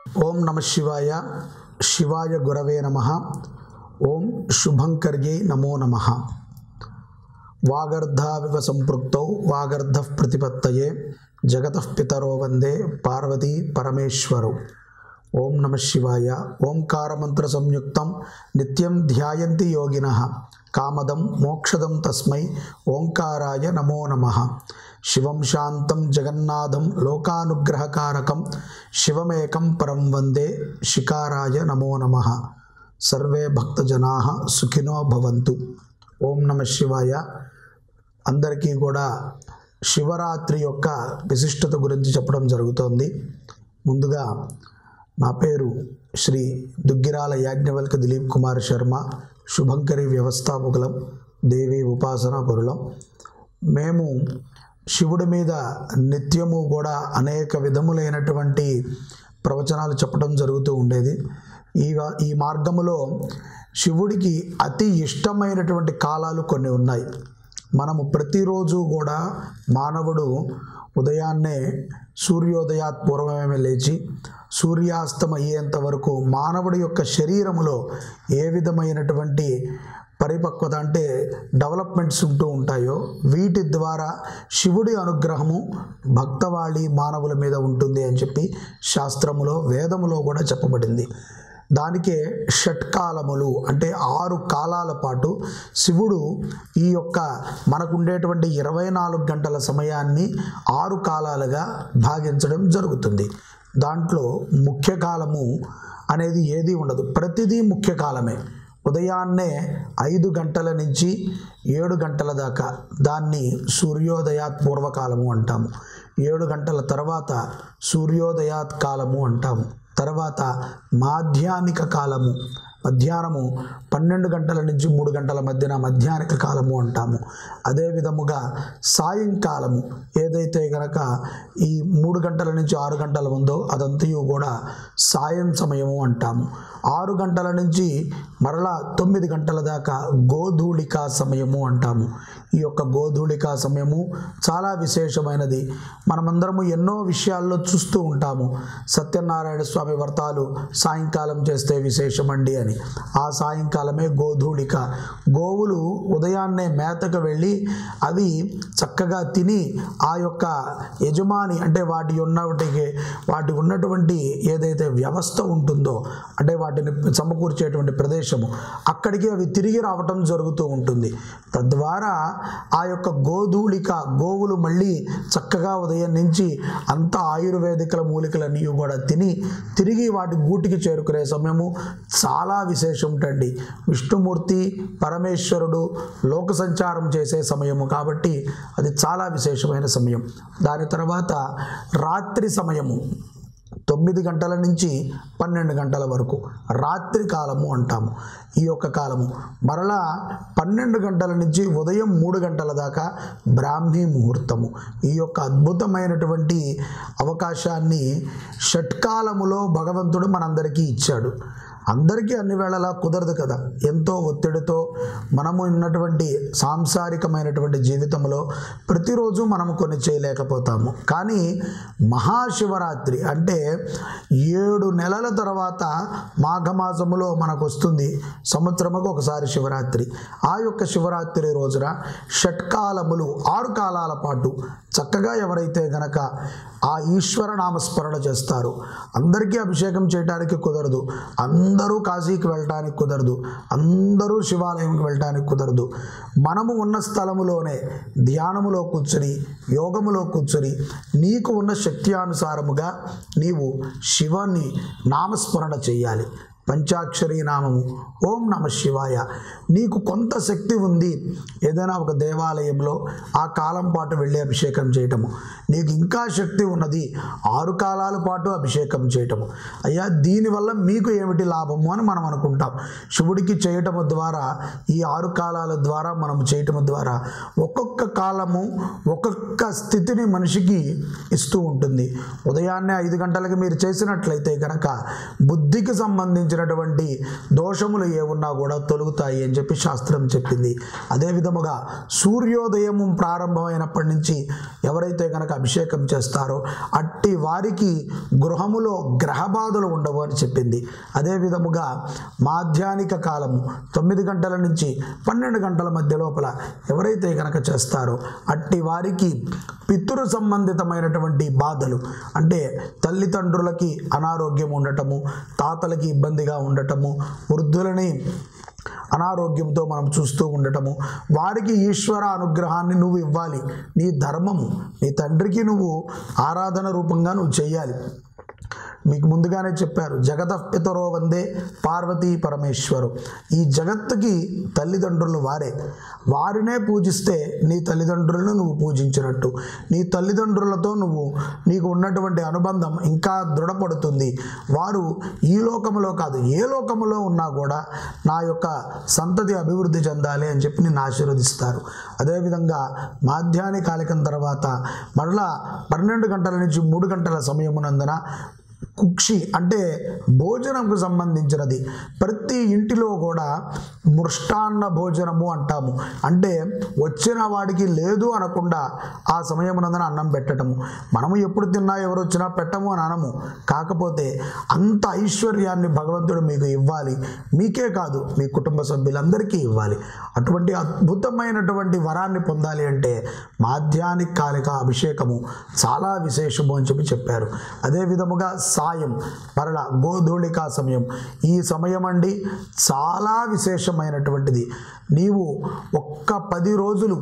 ఓం నమ శివాయ శివాయ గురవే నమ ఓం శుభంకర్యై నమో నమ వాగర్ధావివ సంపృక్తౌ వాగర్ధ ప్రతిపత్తయే జగత పితరో వందే పార్వతీ పరమేశ్వరౌ ఓం నమ శివాయ ఓంకారమంత్ర సంయుక్తం నిత్యం ధ్యాయంతి యోగిన కామదం మోక్షదం తస్మై ఓంకారాయ నమో నమ శివం శాంతం జగన్నాథం లోకానుగ్రహకారకం శివమేకం పరం వందే శికారాయ నమో నమ సర్వే భక్తజనా సుఖినో భవంతు ఓం నమ శివాయ అందరికీ కూడా శివరాత్రి యొక్క విశిష్టత గురించి చెప్పడం జరుగుతోంది ముందుగా నా పేరు శ్రీ దుగ్గిరాల యాజ్ఞవల్క దిలీప్ కుమార్ శర్మ శుభంకరి వ్యవస్థాపకులం దేవి ఉపాసన పరులం మేము శివుడి మీద నిత్యము కూడా అనేక విధములైనటువంటి ప్రవచనాలు చెప్పడం జరుగుతూ ఉండేది ఈ వా- ఈ మార్గములో శివుడికి అతి ఇష్టమైనటువంటి కాలాలు కొన్ని ఉన్నాయి మనము ప్రతిరోజు కూడా మానవుడు ఉదయాన్నే సూర్యోదయాత్ పూర్వమే లేచి సూర్యాస్తం అయ్యేంత వరకు మానవుడి యొక్క శరీరములో ఏ విధమైనటువంటి పరిపక్వత అంటే డెవలప్మెంట్స్ ఉంటూ ఉంటాయో వీటి ద్వారా శివుడి అనుగ్రహము భక్తవాళి మానవుల మీద ఉంటుంది అని చెప్పి శాస్త్రములో వేదములో కూడా చెప్పబడింది దానికే షట్కాలములు అంటే ఆరు కాలాల పాటు శివుడు ఈ యొక్క మనకుండేటువంటి ఇరవై నాలుగు గంటల సమయాన్ని ఆరు కాలాలుగా భాగించడం జరుగుతుంది దాంట్లో ముఖ్య కాలము అనేది ఏది ఉండదు ప్రతిదీ ముఖ్య కాలమే ఉదయాన్నే ఐదు గంటల నుంచి ఏడు గంటల దాకా దాన్ని సూర్యోదయాత్ పూర్వకాలము అంటాము ఏడు గంటల తర్వాత సూర్యోదయాత్ కాలము అంటాము తర్వాత మాధ్యానిక కాలము మధ్యాహ్నము పన్నెండు గంటల నుంచి మూడు గంటల మధ్యన మధ్యాహ్నిక కాలము అంటాము అదే విధముగా సాయంకాలము ఏదైతే గనక ఈ మూడు గంటల నుంచి ఆరు గంటల ఉందో అదంతయు కూడా సాయం సమయము అంటాము ఆరు గంటల నుంచి మరలా తొమ్మిది గంటల దాకా గోధూళికా సమయము అంటాము ఈ యొక్క గోధూళికా సమయము చాలా విశేషమైనది మనమందరము ఎన్నో విషయాల్లో చూస్తూ ఉంటాము సత్యనారాయణ స్వామి వ్రతాలు సాయంకాలం చేస్తే విశేషమండి అని ఆ సాయంకాలమే గోధూళిక గోవులు ఉదయాన్నే మేతకు వెళ్ళి అవి చక్కగా తిని ఆ యొక్క యజమాని అంటే వాటి ఉన్నటికి వాటి ఉన్నటువంటి ఏదైతే వ్యవస్థ ఉంటుందో అంటే వాటిని సమకూర్చేటువంటి ప్రదేశము అక్కడికి అవి తిరిగి రావటం జరుగుతూ ఉంటుంది తద్వారా ఆ యొక్క గోధూళిక గోవులు మళ్ళీ చక్కగా ఉదయం నుంచి అంత ఆయుర్వేదికల మూలికలన్నీ కూడా తిని తిరిగి వాటి గూటికి చేరుకునే సమయము చాలా విశేషం ఉంటుంది విష్ణుమూర్తి పరమేశ్వరుడు లోక సంచారం చేసే సమయము కాబట్టి అది చాలా విశేషమైన సమయం దాని తర్వాత రాత్రి సమయము తొమ్మిది గంటల నుంచి పన్నెండు గంటల వరకు రాత్రి కాలము అంటాము ఈ యొక్క కాలము మరలా పన్నెండు గంటల నుంచి ఉదయం మూడు గంటల దాకా బ్రాహ్మీ ముహూర్తము ఈ యొక్క అద్భుతమైనటువంటి అవకాశాన్ని షట్కాలములో భగవంతుడు మనందరికీ ఇచ్చాడు అందరికీ అన్ని వేళలా కుదరదు కదా ఎంతో ఒత్తిడితో మనము ఉన్నటువంటి సాంసారికమైనటువంటి జీవితంలో ప్రతిరోజు మనము కొన్ని చేయలేకపోతాము కానీ మహాశివరాత్రి అంటే ఏడు నెలల తర్వాత మాఘమాసములో మనకు వస్తుంది సంవత్సరముకు ఒకసారి శివరాత్రి ఆ యొక్క శివరాత్రి రోజున షట్కాలములు ఆరు కాలాల పాటు చక్కగా ఎవరైతే గనక ఆ ఈశ్వర నామస్మరణ చేస్తారు అందరికీ అభిషేకం చేయడానికి కుదరదు అందరూ కాశీకి వెళ్ళడానికి కుదరదు అందరూ శివాలయంకి వెళ్ళడానికి కుదరదు మనము ఉన్న స్థలములోనే ధ్యానములో కూర్చొని యోగములో కూర్చొని నీకు ఉన్న శక్తి అనుసారముగా నీవు శివాన్ని నామస్మరణ చేయాలి పంచాక్షరి నామము ఓం నమ శివాయ నీకు కొంత శక్తి ఉంది ఏదైనా ఒక దేవాలయంలో ఆ కాలం పాటు వెళ్ళి అభిషేకం చేయటము నీకు ఇంకా శక్తి ఉన్నది ఆరు కాలాల పాటు అభిషేకం చేయటము అయ్యా దీనివల్ల మీకు ఏమిటి లాభము అని మనం అనుకుంటాం శివుడికి చేయటము ద్వారా ఈ ఆరు కాలాల ద్వారా మనం చేయటము ద్వారా ఒక్కొక్క కాలము ఒక్కొక్క స్థితిని మనిషికి ఇస్తూ ఉంటుంది ఉదయాన్నే ఐదు గంటలకి మీరు చేసినట్లయితే కనుక బుద్ధికి సంబంధించినటువంటి దోషములు ఏమున్నా కూడా తొలుగుతాయి అని చెప్పి శాస్త్రం చెప్పింది అదే విధముగా సూర్యోదయం ప్రారంభమైనప్పటి నుంచి ఎవరైతే కనుక అభిషేకం అభిషేకం చేస్తారో అట్టి వారికి గృహములో గ్రహ బాధలు ఉండవు అని చెప్పింది అదే విధముగా మాధ్యానిక కాలము తొమ్మిది గంటల నుంచి పన్నెండు గంటల మధ్య లోపల ఎవరైతే కనుక చేస్తారో అట్టి వారికి పితృ సంబంధితమైనటువంటి బాధలు అంటే తల్లిదండ్రులకి అనారోగ్యం ఉండటము తాతలకి ఇబ్బందిగా ఉండటము వృద్ధులని అనారోగ్యంతో మనం చూస్తూ ఉండటము వారికి ఈశ్వర అనుగ్రహాన్ని నువ్వు ఇవ్వాలి నీ ధర్మము నీ తండ్రికి నువ్వు ఆరాధన రూపంగా నువ్వు చేయాలి మీకు ముందుగానే చెప్పారు జగత పితరో వందే పార్వతీ పరమేశ్వరు ఈ జగత్తుకి తల్లిదండ్రులు వారే వారినే పూజిస్తే నీ తల్లిదండ్రులను నువ్వు పూజించినట్టు నీ తల్లిదండ్రులతో నువ్వు నీకు ఉన్నటువంటి అనుబంధం ఇంకా దృఢపడుతుంది వారు ఈ లోకములో కాదు ఏ లోకములో ఉన్నా కూడా నా యొక్క సంతతి అభివృద్ధి చెందాలి అని చెప్పి నిన్ను ఆశీర్వదిస్తారు అదేవిధంగా మాధ్యాహ్న కాలికం తర్వాత మరలా పన్నెండు గంటల నుంచి మూడు గంటల సమయమునందున కుక్షి అంటే భోజనంకు సంబంధించినది ప్రతి ఇంటిలో కూడా మృష్టాన్న భోజనము అంటాము అంటే వచ్చిన వాడికి లేదు అనకుండా ఆ సమయమునందున అన్నం పెట్టటము మనము ఎప్పుడు తిన్నా ఎవరు వచ్చినా పెట్టము అని అనము కాకపోతే అంత ఐశ్వర్యాన్ని భగవంతుడు మీకు ఇవ్వాలి మీకే కాదు మీ కుటుంబ సభ్యులందరికీ ఇవ్వాలి అటువంటి అద్భుతమైనటువంటి వరాన్ని పొందాలి అంటే మాధ్యానిక కాలిక అభిషేకము చాలా విశేషము అని చెప్పి చెప్పారు అదే విధముగా సాయం మరల గోధూళికా సమయం ఈ సమయం అండి చాలా విశేషమైనటువంటిది నీవు ఒక్క పది రోజులు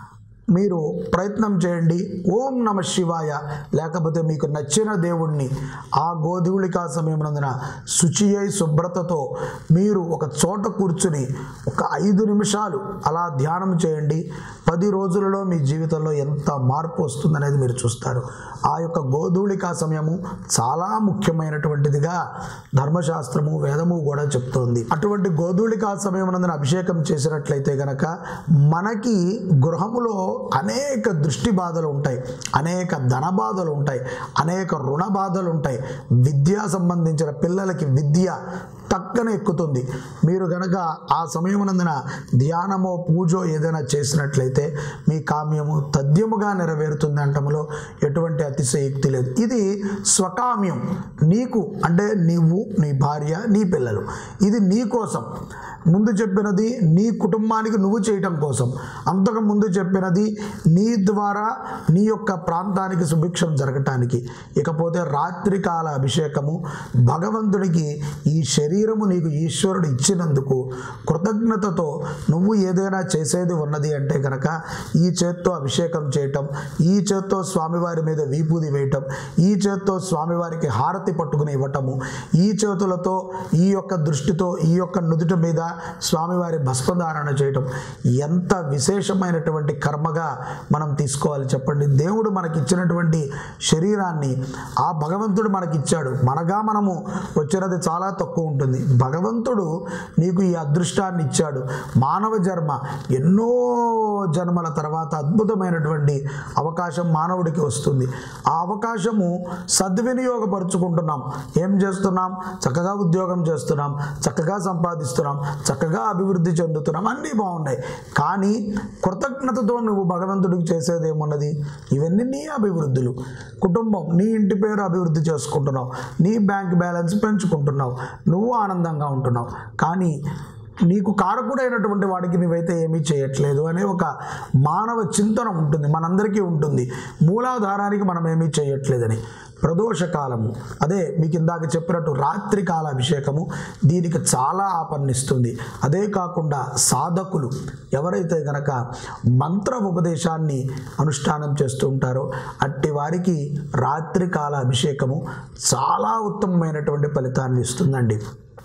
మీరు ప్రయత్నం చేయండి ఓం నమ శివాయ లేకపోతే మీకు నచ్చిన దేవుణ్ణి ఆ గోధూళికా సమయమునందున శుచి అయి శుభ్రతతో మీరు ఒక చోట కూర్చుని ఒక ఐదు నిమిషాలు అలా ధ్యానం చేయండి పది రోజులలో మీ జీవితంలో ఎంత మార్పు వస్తుందనేది మీరు చూస్తారు ఆ యొక్క గోధూళికా సమయము చాలా ముఖ్యమైనటువంటిదిగా ధర్మశాస్త్రము వేదము కూడా చెప్తోంది అటువంటి గోధూళికా సమయమునందున అభిషేకం చేసినట్లయితే గనక మనకి గృహములో అనేక దృష్టి బాధలు ఉంటాయి అనేక ధన బాధలు ఉంటాయి అనేక రుణ బాధలు ఉంటాయి విద్యా సంబంధించిన పిల్లలకి విద్య టక్కన ఎక్కుతుంది మీరు గనక ఆ సమయమునందున ధ్యానమో పూజో ఏదైనా చేసినట్లయితే మీ కామ్యము తథ్యముగా నెరవేరుతుంది అంటములో ఎటువంటి అతిశయోక్తి లేదు ఇది స్వకామ్యం నీకు అంటే నీవు నీ భార్య నీ పిల్లలు ఇది నీ కోసం ముందు చెప్పినది నీ కుటుంబానికి నువ్వు చేయటం కోసం అంతకు ముందు చెప్పినది నీ ద్వారా నీ యొక్క ప్రాంతానికి సుభిక్షం జరగటానికి ఇకపోతే రాత్రికాల అభిషేకము భగవంతుడికి ఈ శరీరము నీకు ఈశ్వరుడు ఇచ్చినందుకు కృతజ్ఞతతో నువ్వు ఏదైనా చేసేది ఉన్నది అంటే కనుక ఈ చేత్తో అభిషేకం చేయటం ఈ చేత్తో స్వామివారి మీద వీపూది వేయటం ఈ చేత్తో స్వామివారికి హారతి పట్టుకుని ఇవ్వటము ఈ చేతులతో ఈ యొక్క దృష్టితో ఈ యొక్క నుదుట మీద స్వామివారి భస్మధారణ చేయటం ఎంత విశేషమైనటువంటి కర్మగా మనం తీసుకోవాలి చెప్పండి దేవుడు మనకి ఇచ్చినటువంటి శరీరాన్ని ఆ భగవంతుడు మనకి ఇచ్చాడు మనగా మనము వచ్చినది చాలా తక్కువ ఉంటుంది భగవంతుడు నీకు ఈ అదృష్టాన్ని ఇచ్చాడు మానవ జన్మ ఎన్నో జన్మల తర్వాత అద్భుతమైనటువంటి అవకాశం మానవుడికి వస్తుంది ఆ అవకాశము సద్వినియోగపరుచుకుంటున్నాం ఏం చేస్తున్నాం చక్కగా ఉద్యోగం చేస్తున్నాం చక్కగా సంపాదిస్తున్నాం చక్కగా అభివృద్ధి చెందుతున్నాం అన్నీ బాగున్నాయి కానీ కృతజ్ఞతతో నువ్వు భగవంతుడికి చేసేది ఏమున్నది ఇవన్నీ నీ అభివృద్ధులు కుటుంబం నీ ఇంటి పేరు అభివృద్ధి చేసుకుంటున్నావు నీ బ్యాంక్ బ్యాలెన్స్ పెంచుకుంటున్నావు నువ్వు ఆనందంగా ఉంటున్నావు కానీ నీకు కారకుడైనటువంటి వాడికి నువ్వైతే ఏమీ చేయట్లేదు అనే ఒక మానవ చింతన ఉంటుంది మనందరికీ ఉంటుంది మూలాధారానికి మనం ఏమీ చేయట్లేదని ప్రదోష కాలము అదే మీకు ఇందాక చెప్పినట్టు రాత్రికాల అభిషేకము దీనికి చాలా ఆపన్నిస్తుంది అదే కాకుండా సాధకులు ఎవరైతే గనక మంత్ర ఉపదేశాన్ని అనుష్ఠానం చేస్తూ ఉంటారో అట్టి వారికి రాత్రికాల అభిషేకము చాలా ఉత్తమమైనటువంటి ఫలితాన్ని ఇస్తుందండి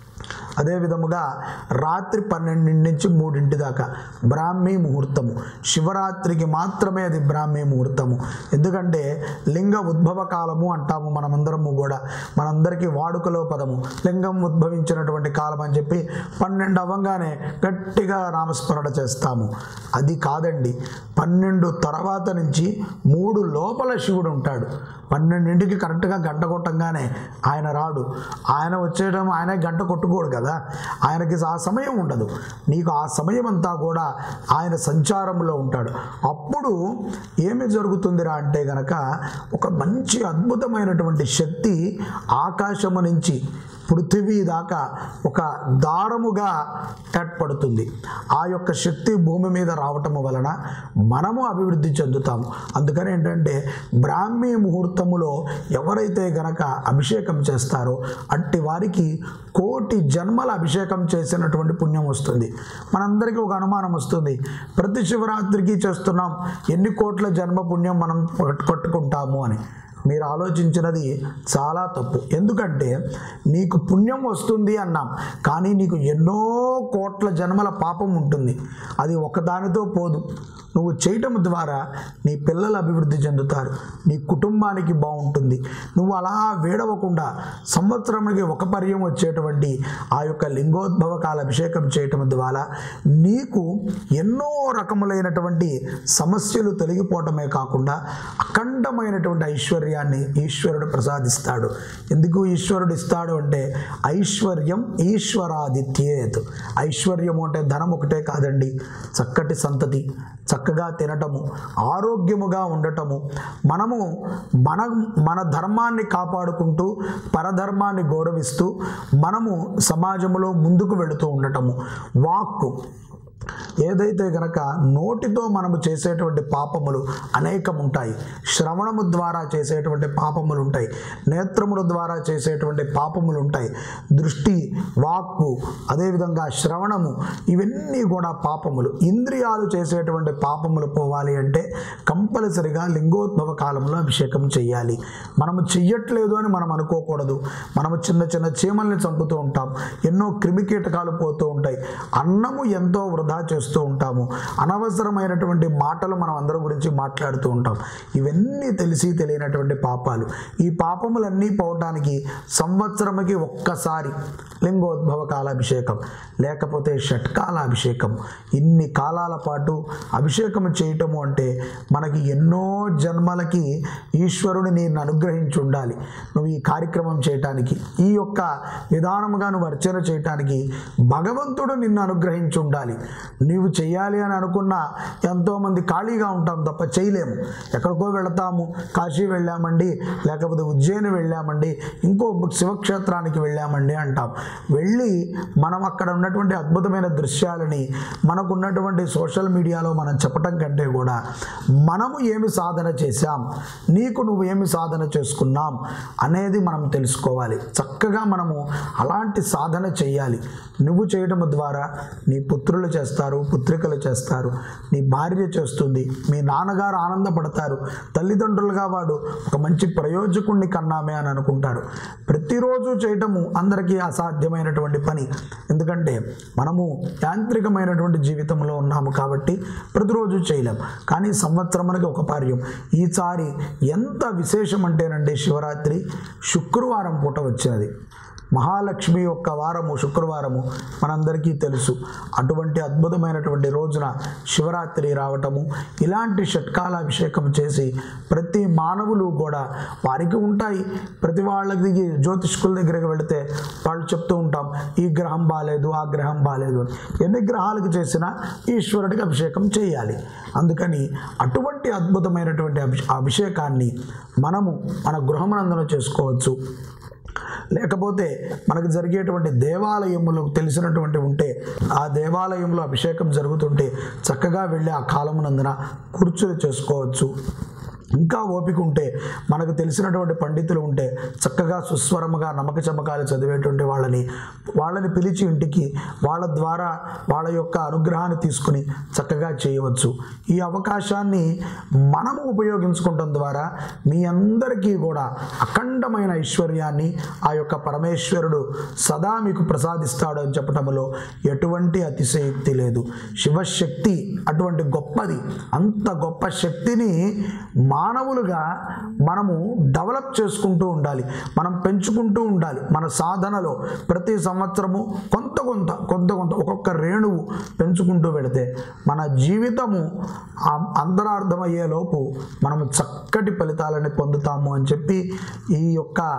అదే విధముగా రాత్రి పన్నెండింటి నుంచి మూడింటి దాకా బ్రాహ్మీ ముహూర్తము శివరాత్రికి మాత్రమే అది బ్రాహ్మీ ముహూర్తము ఎందుకంటే లింగ ఉద్భవ కాలము అంటాము మనమందరము కూడా మనందరికీ వాడుకలో పదము లింగం ఉద్భవించినటువంటి కాలం అని చెప్పి పన్నెండు అవ్వంగానే గట్టిగా నామస్మరణ చేస్తాము అది కాదండి పన్నెండు తర్వాత నుంచి మూడు లోపల శివుడు ఉంటాడు పన్నెండింటికి కరెక్ట్గా గంట కొట్టంగానే ఆయన రాడు ఆయన వచ్చేయడం ఆయన గంట కొట్టుకోడు కదా కదా ఆయనకి ఆ సమయం ఉండదు నీకు ఆ సమయం అంతా కూడా ఆయన సంచారంలో ఉంటాడు అప్పుడు ఏమి జరుగుతుందిరా అంటే గనక ఒక మంచి అద్భుతమైనటువంటి శక్తి ఆకాశము నుంచి పృథివీ దాకా ఒక దారముగా ఏర్పడుతుంది ఆ యొక్క శక్తి భూమి మీద రావటం వలన మనము అభివృద్ధి చెందుతాము అందుకని ఏంటంటే బ్రాహ్మీ ముహూర్తములో ఎవరైతే గనక అభిషేకం చేస్తారో అట్టి వారికి కోటి జన్మల అభిషేకం చేసినటువంటి పుణ్యం వస్తుంది మనందరికీ ఒక అనుమానం వస్తుంది ప్రతి శివరాత్రికి చేస్తున్నాం ఎన్ని కోట్ల జన్మ పుణ్యం మనం పట్టుకుంటాము అని మీరు ఆలోచించినది చాలా తప్పు ఎందుకంటే నీకు పుణ్యం వస్తుంది అన్నాం కానీ నీకు ఎన్నో కోట్ల జన్మల పాపం ఉంటుంది అది ఒకదానితో పోదు నువ్వు చేయటం ద్వారా నీ పిల్లలు అభివృద్ధి చెందుతారు నీ కుటుంబానికి బాగుంటుంది నువ్వు అలా వేడవకుండా సంవత్సరానికి ఒక పర్యం వచ్చేటువంటి ఆ యొక్క లింగోద్భవ కాల అభిషేకం చేయటం ద్వారా నీకు ఎన్నో రకములైనటువంటి సమస్యలు తొలగిపోవటమే కాకుండా అఖండమైనటువంటి ఐశ్వర్యాన్ని ఈశ్వరుడు ప్రసాదిస్తాడు ఎందుకు ఈశ్వరుడు ఇస్తాడు అంటే ఐశ్వర్యం ఈశ్వరాదిత్యేత్ ఐశ్వర్యము అంటే ధనం ఒకటే కాదండి చక్కటి సంతతి చక్కగా తినటము ఆరోగ్యముగా ఉండటము మనము మన మన ధర్మాన్ని కాపాడుకుంటూ పరధర్మాన్ని గౌరవిస్తూ మనము సమాజంలో ముందుకు వెళుతూ ఉండటము వాక్కు ఏదైతే గనక నోటితో మనము చేసేటువంటి పాపములు అనేకం ఉంటాయి శ్రవణము ద్వారా చేసేటువంటి పాపములు ఉంటాయి నేత్రముల ద్వారా చేసేటువంటి పాపములు ఉంటాయి దృష్టి వాక్కు అదేవిధంగా శ్రవణము ఇవన్నీ కూడా పాపములు ఇంద్రియాలు చేసేటువంటి పాపములు పోవాలి అంటే కంపల్సరిగా లింగోద్భవ కాలంలో అభిషేకం చేయాలి మనము చెయ్యట్లేదు అని మనం అనుకోకూడదు మనము చిన్న చిన్న చీమల్ని చంపుతూ ఉంటాం ఎన్నో క్రిమి కీటకాలు పోతూ ఉంటాయి అన్నము ఎంతో వృధా చేస్తూ ఉంటాము అనవసరమైనటువంటి మాటలు మనం అందరి గురించి మాట్లాడుతూ ఉంటాం ఇవన్నీ తెలిసి తెలియనటువంటి పాపాలు ఈ పాపములన్నీ పోవటానికి సంవత్సరముకి ఒక్కసారి లింగోద్భవ కాలాభిషేకం లేకపోతే షట్కాల అభిషేకం ఇన్ని కాలాల పాటు అభిషేకం చేయటము అంటే మనకి ఎన్నో జన్మలకి ఈశ్వరుని నేను అనుగ్రహించి ఉండాలి నువ్వు ఈ కార్యక్రమం చేయటానికి ఈ యొక్క విధానముగా నువ్వు అర్చన చేయటానికి భగవంతుడు నిన్ను అనుగ్రహించి ఉండాలి నీవు చేయాలి అని అనుకున్న ఎంతోమంది ఖాళీగా ఉంటాం తప్ప చేయలేము ఎక్కడికో వెళతాము కాశీ వెళ్ళామండి లేకపోతే ఉజ్జయిని వెళ్ళామండి ఇంకో శివక్షేత్రానికి వెళ్ళామండి అంటాం వెళ్ళి మనం అక్కడ ఉన్నటువంటి అద్భుతమైన దృశ్యాలని మనకు ఉన్నటువంటి సోషల్ మీడియాలో మనం చెప్పటం కంటే కూడా మనము ఏమి సాధన చేశాం నీకు నువ్వు ఏమి సాధన చేసుకున్నాం అనేది మనం తెలుసుకోవాలి చక్కగా మనము అలాంటి సాధన చేయాలి నువ్వు చేయడం ద్వారా నీ పుత్రులు చేస్తారు పుత్రికలు చేస్తారు నీ భార్య చేస్తుంది మీ నాన్నగారు ఆనందపడతారు తల్లిదండ్రులుగా వాడు ఒక మంచి ప్రయోజకుణ్ణి కన్నామే అని అనుకుంటారు ప్రతిరోజు చేయటము అందరికీ అసాధ్యమైనటువంటి పని ఎందుకంటే మనము యాంత్రికమైనటువంటి జీవితంలో ఉన్నాము కాబట్టి ప్రతిరోజు చేయలేం కానీ సంవత్సరమునకి ఒక పార్యం ఈసారి ఎంత విశేషం అంటేనండి శివరాత్రి శుక్రవారం పూట వచ్చినది మహాలక్ష్మి యొక్క వారము శుక్రవారము మనందరికీ తెలుసు అటువంటి అద్భుతమైనటువంటి రోజున శివరాత్రి రావటము ఇలాంటి షట్కాల అభిషేకం చేసి ప్రతి మానవులు కూడా వారికి ఉంటాయి ప్రతి వాళ్ళకి జ్యోతిష్కుల దగ్గరికి వెళితే వాళ్ళు చెప్తూ ఉంటాం ఈ గ్రహం బాగాలేదు ఆ గ్రహం బాగాలేదు అని ఎన్ని గ్రహాలకు చేసినా ఈశ్వరుడికి అభిషేకం చేయాలి అందుకని అటువంటి అద్భుతమైనటువంటి అభి అభిషేకాన్ని మనము మన గృహమనందన చేసుకోవచ్చు లేకపోతే మనకు జరిగేటువంటి దేవాలయములు తెలిసినటువంటి ఉంటే ఆ దేవాలయంలో అభిషేకం జరుగుతుంటే చక్కగా వెళ్ళి ఆ కాలమునందున కూర్చుని చేసుకోవచ్చు ఇంకా ఓపిక ఉంటే మనకు తెలిసినటువంటి పండితులు ఉంటే చక్కగా సుస్వరముగా నమ్మక చమకాలు చదివేటువంటి వాళ్ళని వాళ్ళని పిలిచి ఇంటికి వాళ్ళ ద్వారా వాళ్ళ యొక్క అనుగ్రహాన్ని తీసుకుని చక్కగా చేయవచ్చు ఈ అవకాశాన్ని మనము ఉపయోగించుకోవడం ద్వారా మీ అందరికీ కూడా అఖండమైన ఐశ్వర్యాన్ని ఆ యొక్క పరమేశ్వరుడు సదా మీకు ప్రసాదిస్తాడు అని చెప్పటంలో ఎటువంటి అతిశయోక్తి లేదు శివశక్తి అటువంటి గొప్పది అంత గొప్ప శక్తిని మానవులుగా మనము డెవలప్ చేసుకుంటూ ఉండాలి మనం పెంచుకుంటూ ఉండాలి మన సాధనలో ప్రతి సంవత్సరము కొంత కొంత కొంత కొంత ఒక్కొక్క రేణువు పెంచుకుంటూ వెళితే మన జీవితము ఆ- అంతరార్థమయ్యేలోపు మనము చక్కటి ఫలితాలని పొందుతాము అని చెప్పి ఈ యొక్క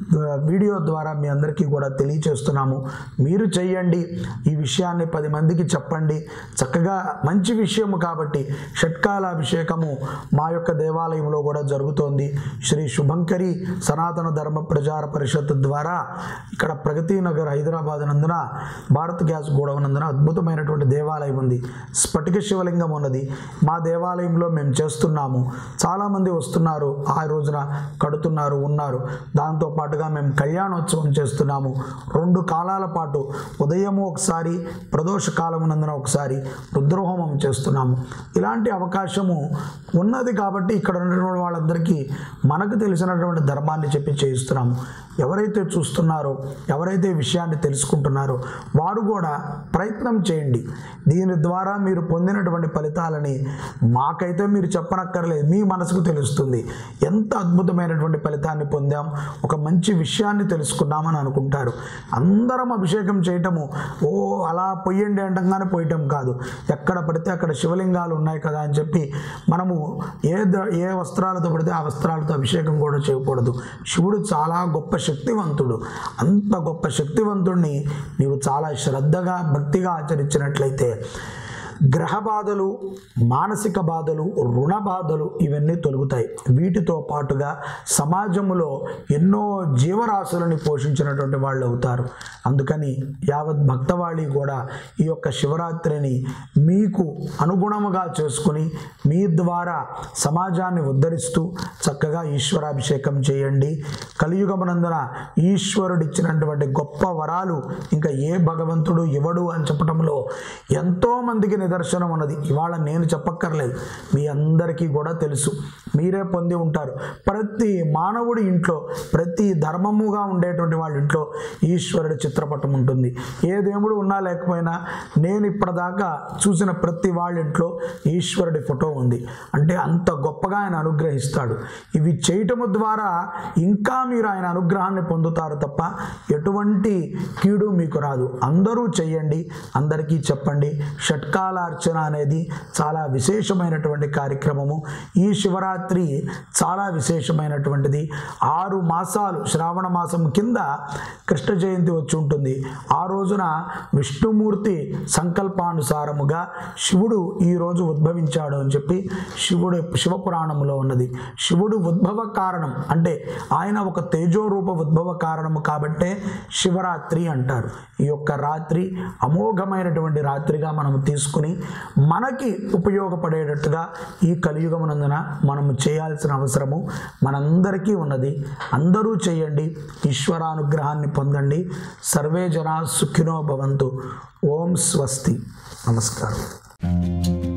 ఆ, వీడియో ద్వారా మీ అందరికీ కూడా తెలియచేస్తున్నాము మీరు చెయ్యండి ఈ విషయాన్ని పది మందికి చెప్పండి చక్కగా మంచి విషయము కాబట్టి షట్కాల అభిషేకము మా యొక్క దేవాలయంలో కూడా జరుగుతోంది శ్రీ శుభంకరి సనాతన ధర్మ ప్రచార పరిషత్ ద్వారా ఇక్కడ ప్రగతి నగర్ హైదరాబాద్ నందున భారత్ గ్యాస్ గోడౌన్ నందున అద్భుతమైనటువంటి దేవాలయం ఉంది స్ఫటిక శివలింగం ఉన్నది మా దేవాలయంలో మేము చేస్తున్నాము చాలామంది వస్తున్నారు ఆ రోజున కడుతున్నారు ఉన్నారు దాంతో పాటుగా మేము కళ్యాణోత్సవం చేస్తున్నాము రెండు కాలాల పాటు ఉదయము ఒకసారి ప్రదోష కాలమునందున ఒకసారి రుద్రహోమం చేస్తున్నాము ఇలాంటి అవకాశము ఉన్నది కాబట్టి ఇక్కడ ఉన్నటువంటి వాళ్ళందరికీ మనకు తెలిసినటువంటి ధర్మాన్ని చెప్పి చేయిస్తున్నాము ఎవరైతే చూస్తున్నారో ఎవరైతే ఈ విషయాన్ని తెలుసుకుంటున్నారో వారు కూడా ప్రయత్నం చేయండి దీని ద్వారా మీరు పొందినటువంటి ఫలితాలని మాకైతే మీరు చెప్పనక్కర్లేదు మీ మనసుకు తెలుస్తుంది ఎంత అద్భుతమైనటువంటి ఫలితాన్ని పొందాం ఒక మంచి విషయాన్ని తెలుసుకున్నామని అనుకుంటారు అందరం అభిషేకం చేయటము ఓ అలా పొయ్యండి అంటంగానే పోయటం కాదు ఎక్కడ పడితే అక్కడ శివలింగాలు ఉన్నాయి కదా అని చెప్పి మనము ఏ ద- ఏ వస్త్రాలతో పడితే ఆ వస్త్రాలతో అభిషేకం కూడా చేయకూడదు శివుడు చాలా గొప్ప శక్తివంతుడు అంత గొప్ప శక్తివంతుడిని నీవు చాలా శ్రద్ధగా భక్తిగా ఆచరించినట్లయితే గ్రహ బాధలు మానసిక బాధలు రుణ బాధలు ఇవన్నీ తొలగుతాయి వీటితో పాటుగా సమాజంలో ఎన్నో జీవరాశులని పోషించినటువంటి వాళ్ళు అవుతారు అందుకని యావత్ భక్తవాళి కూడా ఈ యొక్క శివరాత్రిని మీకు అనుగుణముగా చేసుకుని మీ ద్వారా సమాజాన్ని ఉద్ధరిస్తూ చక్కగా ఈశ్వరాభిషేకం చేయండి కలియుగమునందున ఈశ్వరుడిచ్చినటువంటి గొప్ప వరాలు ఇంకా ఏ భగవంతుడు ఇవ్వడు అని చెప్పడంలో ఎంతో మందికి నిదర్శనం ఉన్నది ఇవాళ నేను చెప్పక్కర్లేదు మీ అందరికీ కూడా తెలుసు మీరే పొంది ఉంటారు ప్రతి మానవుడి ఇంట్లో ప్రతి ధర్మముగా ఉండేటువంటి వాళ్ళ ఇంట్లో ఈశ్వరుడి చిత్రపటం ఉంటుంది ఏ దేవుడు ఉన్నా లేకపోయినా నేను ఇప్పటిదాకా చూసిన ప్రతి వాళ్ళ ఇంట్లో ఈశ్వరుడి ఫోటో ఉంది అంటే అంత గొప్పగా ఆయన అనుగ్రహిస్తాడు ఇవి చేయటము ద్వారా ఇంకా మీరు ఆయన అనుగ్రహాన్ని పొందుతారు తప్ప ఎటువంటి కీడు మీకు రాదు అందరూ చెయ్యండి అందరికీ చెప్పండి షట్కాల అర్చన అనేది చాలా విశేషమైనటువంటి కార్యక్రమము ఈ శివరాత్రి చాలా విశేషమైనటువంటిది ఆరు మాసాలు శ్రావణ మాసం కింద కృష్ణ జయంతి వచ్చి ఉంటుంది ఆ రోజున విష్ణుమూర్తి సంకల్పానుసారముగా శివుడు ఈ రోజు ఉద్భవించాడు అని చెప్పి శివుడు శివపురాణంలో ఉన్నది శివుడు ఉద్భవ కారణం అంటే ఆయన ఒక తేజోరూప ఉద్భవ కారణము కాబట్టే శివరాత్రి అంటారు ఈ యొక్క రాత్రి అమోఘమైనటువంటి రాత్రిగా మనం తీసుకుని మనకి ఉపయోగపడేటట్టుగా ఈ కలియుగమునందున మనము చేయాల్సిన అవసరము మనందరికీ ఉన్నది అందరూ చేయండి ఈశ్వరానుగ్రహాన్ని పొందండి సర్వే జనా సుఖినో భవంతు ఓం స్వస్తి నమస్కారం